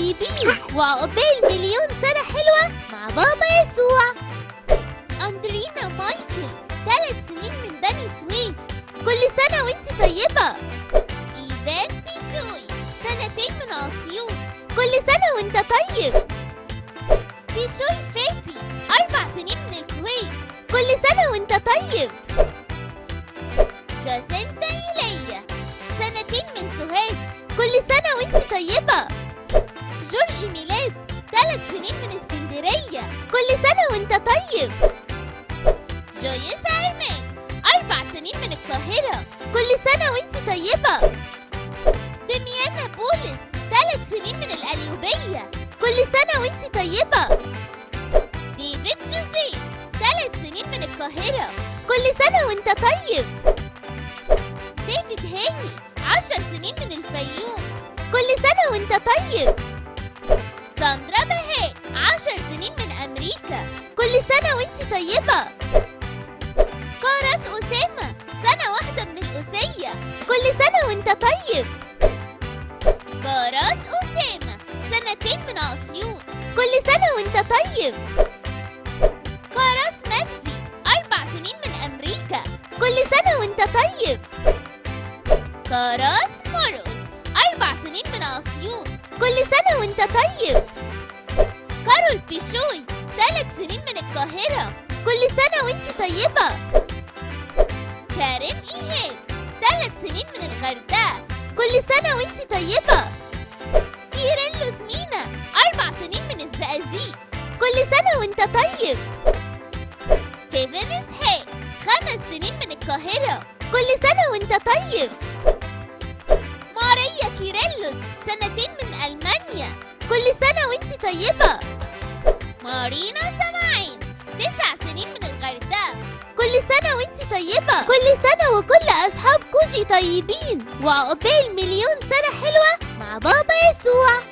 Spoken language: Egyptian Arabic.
طيبين وعقبال مليون سنة حلوة مع بابا يسوع أندرينا مايكل ثلاث سنين من بني سويف كل سنة وانت طيبة إيفان بيشوي سنتين من أسيوط كل سنة وانت طيب بيشوي فاتي أربع سنين من الكويت كل سنة وانت طيب جاسنتا إيليا سنتين من سوهاج كل سنة وانت طيبة جورج ميلاد ثلاث سنين من اسكندرية كل سنة وانت طيب جويس عماد أربع سنين من القاهرة كل سنة وانت طيبة دميانا بولس ثلاث سنين من القليوبية كل سنة وانت طيبة ديفيد جوزيف ثلاث سنين من القاهرة كل سنة وانت طيب ديفيد هاني عشر سنين من الفيوم كل سنة وانت طيب ساندرا بهاء عشر سنين من أمريكا كل سنة وانت طيبة كاراس أسامة سنة واحدة من الأسية كل سنة وانت طيب كاراس أسامة سنتين من أسيوط كل سنة وانت طيب كاراس مجدي أربع سنين من أمريكا كل سنة وانت طيب كاراس مرقس أربع سنين من أسيوط كل سنة وانت طيب كارول بيشوي ثلاث سنين من القاهرة كل سنة وانت طيبة كارين إيهاب ثلاث سنين من الغردقة كل سنة وانت طيبة كيريلوس مينا أربع سنين من الزقازيق كل سنة وانت طيب كيفن إسحاق خمس سنين من القاهرة كل سنة وانت طيب ماريا كيريلوس سنتين من ألمانيا كل سنة وانت طيبة مارينا سمعين تسع سنين من الغردقة كل سنة وانت طيبة كل سنة وكل أصحاب كوجي طيبين وعقبال مليون سنة حلوة مع بابا يسوع